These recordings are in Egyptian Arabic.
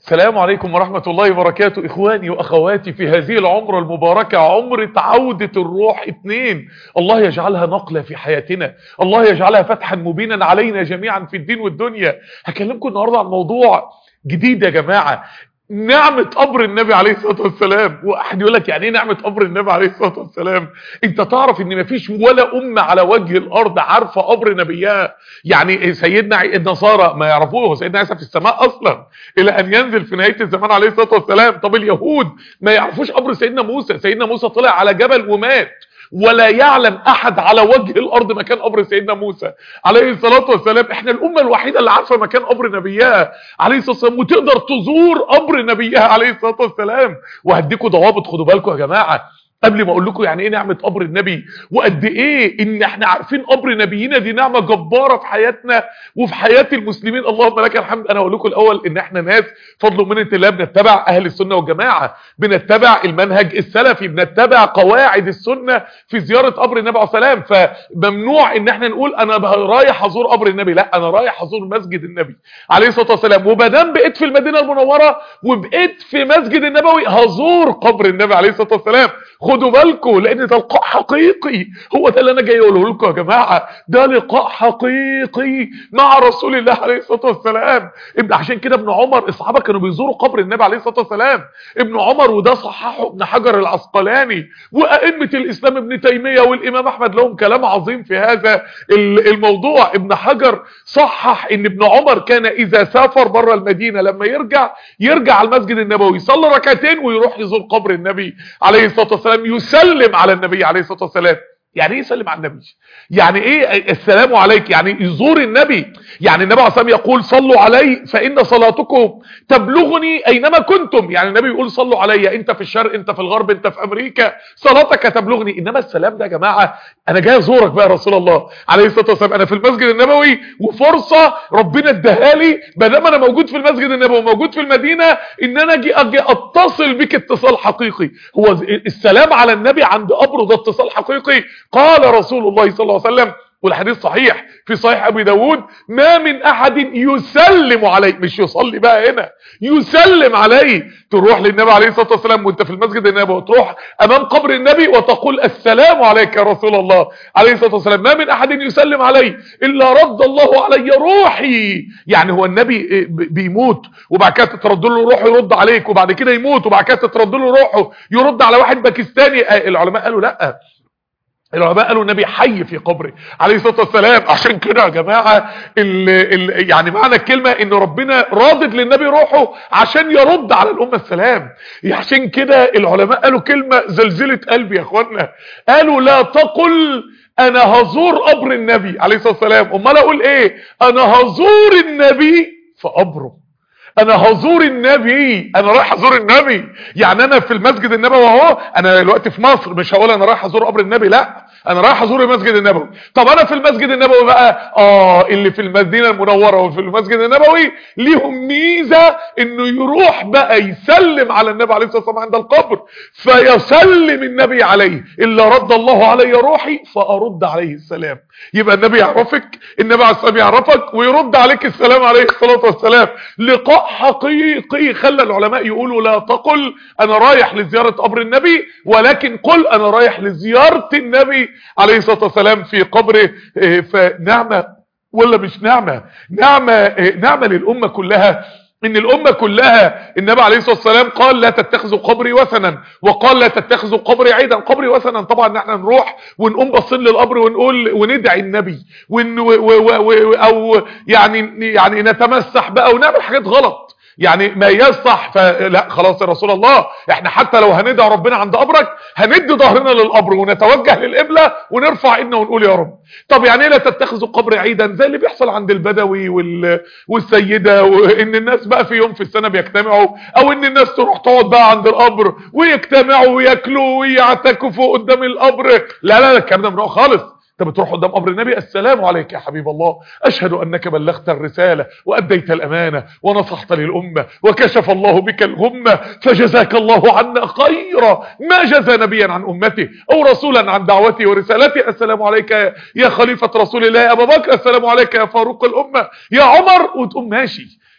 السلام عليكم ورحمة الله وبركاته إخواني وأخواتي في هذه العمرة المباركة عمرة عودة الروح اثنين الله يجعلها نقلة في حياتنا الله يجعلها فتحا مبينا علينا جميعا في الدين والدنيا هكلمكم النهاردة عن موضوع جديد يا جماعة نعمة قبر النبي عليه الصلاة والسلام واحد يقول لك يعني ايه نعمة قبر النبي عليه الصلاة والسلام انت تعرف ان مفيش ولا امة على وجه الارض عارفة قبر نبيها يعني سيدنا النصارى ما يعرفوه سيدنا عيسى في السماء اصلا الى ان ينزل في نهاية الزمان عليه الصلاة والسلام طب اليهود ما يعرفوش قبر سيدنا موسى سيدنا موسى طلع على جبل ومات ولا يعلم احد على وجه الارض مكان قبر سيدنا موسى عليه الصلاه والسلام احنا الامه الوحيده اللي عارفه مكان قبر نبيها عليه الصلاه والسلام وتقدر تزور قبر نبيها عليه الصلاه والسلام وهديكم ضوابط خدوا بالكم يا جماعه قبل ما اقول لكم يعني ايه نعمه قبر النبي وقد ايه ان احنا عارفين قبر نبينا دي نعمه جباره في حياتنا وفي حياه المسلمين اللهم لك الحمد انا اقول لكم الاول ان احنا ناس فضل من الله بنتبع اهل السنه والجماعه بنتبع المنهج السلفي بنتبع قواعد السنه في زياره قبر النبي عليه السلام فممنوع ان احنا نقول انا رايح ازور قبر النبي لا انا رايح ازور مسجد النبي عليه الصلاه والسلام وبدام بقيت في المدينه المنوره وبقيت في مسجد النبوي هزور قبر النبي عليه الصلاه والسلام خدوا بالكم لان ده لقاء حقيقي هو ده اللي انا جاي اقوله لكم يا جماعه ده لقاء حقيقي مع رسول الله عليه الصلاه والسلام ابن عشان كده ابن عمر الصحابه كانوا بيزوروا قبر النبي عليه الصلاه والسلام ابن عمر وده صححه ابن حجر العسقلاني وائمه الاسلام ابن تيميه والامام احمد لهم كلام عظيم في هذا الموضوع ابن حجر صحح ان ابن عمر كان اذا سافر بره المدينه لما يرجع يرجع على المسجد النبوي يصلي ركعتين ويروح يزور قبر النبي عليه الصلاه والسلام يسلم على النبي عليه الصلاه والسلام يعني ايه يسلم على النبي يعني ايه السلام عليك يعني يزور النبي يعني النبي عليه الصلاه والسلام يقول صلوا علي فان صلاتكم تبلغني اينما كنتم يعني النبي يقول صلوا علي انت في الشرق انت في الغرب انت في امريكا صلاتك تبلغني انما السلام ده يا جماعه انا جاي ازورك بقى يا رسول الله عليه الصلاه والسلام انا في المسجد النبوي وفرصه ربنا اداها لي ما دام انا موجود في المسجد النبوي موجود في المدينه ان انا اجي اجي اتصل بك اتصال حقيقي هو السلام على النبي عند قبره ده اتصال حقيقي قال رسول الله صلى الله عليه وسلم والحديث صحيح في صحيح ابي داود ما من احد يسلم عليه مش يصلي بقى هنا يسلم عليه تروح للنبي عليه الصلاه والسلام وانت في المسجد النبوي تروح امام قبر النبي وتقول السلام عليك يا رسول الله عليه الصلاه والسلام ما من احد يسلم عليه الا رد الله علي روحي يعني هو النبي بيموت وبعد كده تترد له روحه يرد عليك وبعد كده يموت وبعد كده تترد له روحه يرد على واحد باكستاني العلماء قالوا لا العلماء قالوا النبي حي في قبره عليه الصلاه والسلام عشان كده يا جماعه ال ال يعني معنى الكلمه ان ربنا رادد للنبي روحه عشان يرد على الامه السلام عشان كده العلماء قالوا كلمه زلزله قلبي يا اخوانا قالوا لا تقل انا هزور قبر النبي عليه الصلاه والسلام امال اقول ايه انا هزور النبي في قبره انا هزور النبي انا رايح ازور النبي يعني انا في المسجد النبوي اهو انا دلوقتي في مصر مش هقول انا رايح ازور قبر النبي لا انا رايح ازور المسجد النبوي طب انا في المسجد النبوي بقى اه اللي في المدينه المنوره وفي المسجد النبوي ليهم ميزه انه يروح بقى يسلم على النبي عليه الصلاه والسلام عند القبر فيسلم النبي عليه الا رد الله علي روحي فارد عليه السلام يبقى النبي يعرفك النبي عليه الصلاه يعرفك ويرد عليك السلام عليه الصلاه والسلام لقاء حقيقي خلى العلماء يقولوا لا تقل انا رايح لزياره قبر النبي ولكن قل انا رايح لزياره النبي عليه الصلاه والسلام في قبره فنعمه ولا مش نعمه نعمه نعمه للامه كلها ان الامه كلها النبي عليه الصلاه والسلام قال لا تتخذوا قبري وثنا وقال لا تتخذوا قبري عيدا قبري وثنا طبعا ان احنا نروح ونقوم باصين للقبر ونقول وندعي النبي ون و و و او يعني يعني نتمسح بقى ونعمل حاجات غلط يعني ما يصح فلا خلاص يا رسول الله احنا حتى لو هندعي ربنا عند قبرك هندي ظهرنا للقبر ونتوجه للقبلة ونرفع ايدنا ونقول يا رب طب يعني ايه لا تتخذوا القبر عيدا زي اللي بيحصل عند البدوي وال... والسيدة وان الناس بقى في يوم في السنة بيجتمعوا او ان الناس تروح تقعد بقى عند القبر ويجتمعوا وياكلوا ويعتكفوا قدام القبر لا لا الكلام ده ممنوع خالص انت بتروح قدام قبر النبي السلام عليك يا حبيب الله اشهد انك بلغت الرسالة واديت الامانة ونصحت للامة وكشف الله بك الغمة فجزاك الله عنا خيرا ما جزى نبيا عن امته او رسولا عن دعوته ورسالته السلام عليك يا خليفة رسول الله يا ابا بكر السلام عليك يا فاروق الامة يا عمر وتقوم ماشي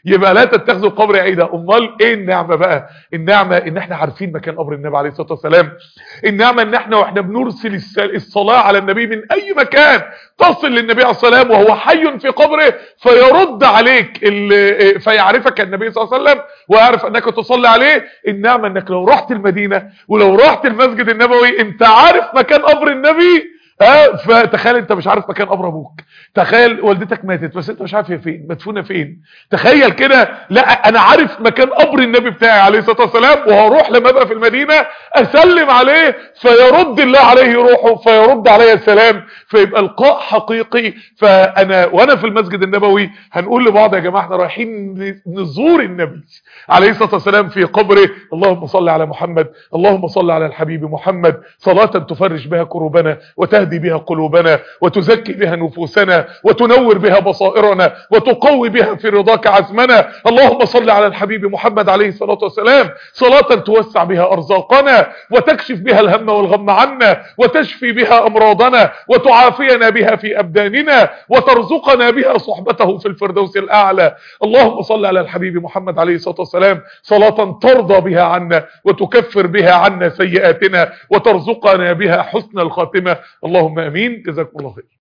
يبقى لا تتخذوا القبر عيدا امال ايه النعمه بقى النعمه ان احنا عارفين مكان قبر النبي عليه الصلاه والسلام النعمه ان احنا واحنا بنرسل الصلاه على النبي من اي مكان تصل للنبي عليه الصلاه والسلام وهو حي في قبره فيرد عليك فيعرفك النبي صلى الله عليه وسلم ويعرف انك تصلي عليه النعمه انك لو رحت المدينه ولو رحت المسجد النبوي انت عارف مكان قبر النبي اه فتخيل انت مش عارف مكان قبر ابوك تخيل والدتك ماتت بس انت مش عارف هي فين مدفونه فين تخيل كده لا انا عارف مكان قبر النبي بتاعي عليه الصلاه والسلام وهروح لما ابقى في المدينه اسلم عليه فيرد الله عليه روحه فيرد علي السلام فيبقى لقاء حقيقي فانا وانا في المسجد النبوي هنقول لبعض يا جماعه احنا رايحين نزور النبي عليه الصلاه والسلام في قبره اللهم صل على محمد اللهم صل على الحبيب محمد صلاه تفرج بها كروبنا وتهدي بها قلوبنا وتزكي بها نفوسنا وتنور بها بصائرنا وتقوي بها في رضاك عزمنا اللهم صل على الحبيب محمد عليه الصلاة والسلام صلاة توسع بها أرزاقنا وتكشف بها الهم والغم عنا وتشفي بها أمراضنا وتعافينا بها في أبداننا وترزقنا بها صحبته في الفردوس الأعلى اللهم صل على الحبيب محمد عليه الصلاة والسلام صلاة ترضى بها عنا وتكفر بها عنا سيئاتنا وترزقنا بها حسن الخاتمة اللهم امين جزاكم الله خير